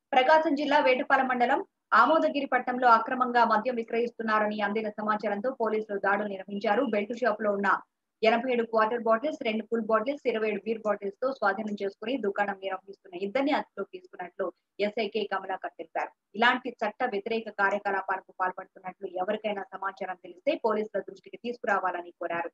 ప్రకాశం జిల్లా వేటపాలెం మండలం ఆమోదగిరి పట్టణంలో అక్రమంగా మద్యం విక్రయిస్తున్నారని అందిన సమాచారంతో పోలీసులు దాడులు నిర్వహించారు బెల్ట్ షాప్ లో ఉన్న ఎనభై ఏడు క్వార్టర్ బాటిల్స్ రెండు ఫుల్ బాటిల్స్ ఇరవై ఏడు బీర్ బాటిల్స్ తో స్వాధీనం చేసుకుని దుకాణం నిర్వహిస్తున్న ఇద్దరిని అదుపులోకి తీసుకున్నట్లు ఎస్ఐకే కమలాకర్ తెలిపారు ఇలాంటి చట్ట వ్యతిరేక కార్యకలాపాలకు పాల్పడుతున్నట్లు ఎవరికైనా సమాచారం తెలిస్తే పోలీసుల దృష్టికి తీసుకురావాలని కోరారు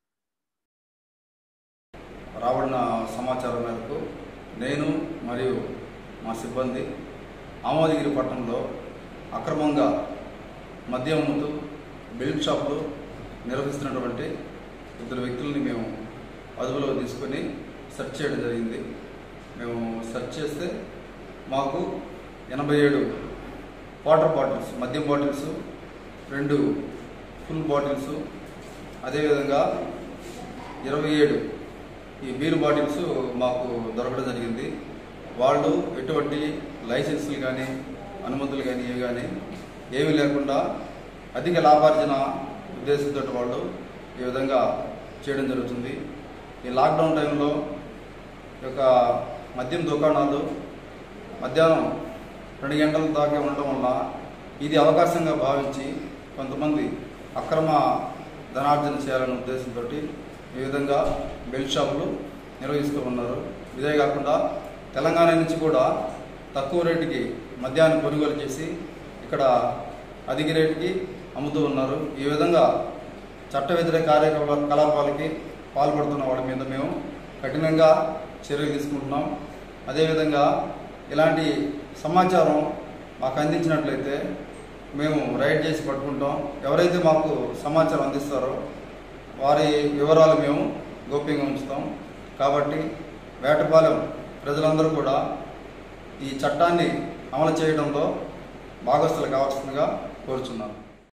రాబడిన సమాచారం మేరకు నేను మరియు మా సిబ్బంది ఆమోదగిరి పట్టణంలో అక్రమంగా మద్యం అమ్ముతూ బెల్ట్ షాపులు నిర్వహిస్తున్నటువంటి ఇద్దరు వ్యక్తుల్ని మేము అదుపులో తీసుకొని సెర్చ్ చేయడం జరిగింది మేము సెర్చ్ చేస్తే మాకు ఎనభై ఏడు వాటర్ బాటిల్స్ మద్యం బాటిల్స్ రెండు ఫుల్ బాటిల్స్ అదేవిధంగా ఇరవై ఏడు ఈ బీర్ బాటిల్స్ మాకు దొరకడం జరిగింది వాళ్ళు ఎటువంటి లైసెన్సులు కానీ అనుమతులు కానీ ఏవి కానీ ఏమీ లేకుండా అధిక లాభార్జన ఉద్దేశంతో వాళ్ళు ఈ విధంగా చేయడం జరుగుతుంది ఈ లాక్డౌన్ టైంలో ఈ యొక్క మద్యం దుకాణాలు మధ్యాహ్నం రెండు గంటల దాకా ఉండటం వల్ల ఇది అవకాశంగా భావించి కొంతమంది అక్రమ ధనార్జన చేయాలనే ఉద్దేశంతో ఈ విధంగా బెల్ట్ షాపులు నిర్వహిస్తూ ఉన్నారు ఇదే కాకుండా తెలంగాణ నుంచి కూడా తక్కువ రేటుకి మద్యాన్ని కొనుగోలు చేసి ఇక్కడ అధిక రేటుకి అమ్ముతూ ఉన్నారు ఈ విధంగా చట్ట వ్యతిరేక కార్యకలాపాలకి పాల్పడుతున్న వాళ్ళ మీద మేము కఠినంగా చర్యలు తీసుకుంటున్నాం అదేవిధంగా ఇలాంటి సమాచారం మాకు అందించినట్లయితే మేము రైడ్ చేసి పట్టుకుంటాం ఎవరైతే మాకు సమాచారం అందిస్తారో వారి వివరాలు మేము గోప్యంగా ఉంచుతాం కాబట్టి వేటపాలెం ప్రజలందరూ కూడా ఈ చట్టాన్ని అమలు చేయడంలో భాగస్తులు కావాల్సిందిగా కోరుచున్నాను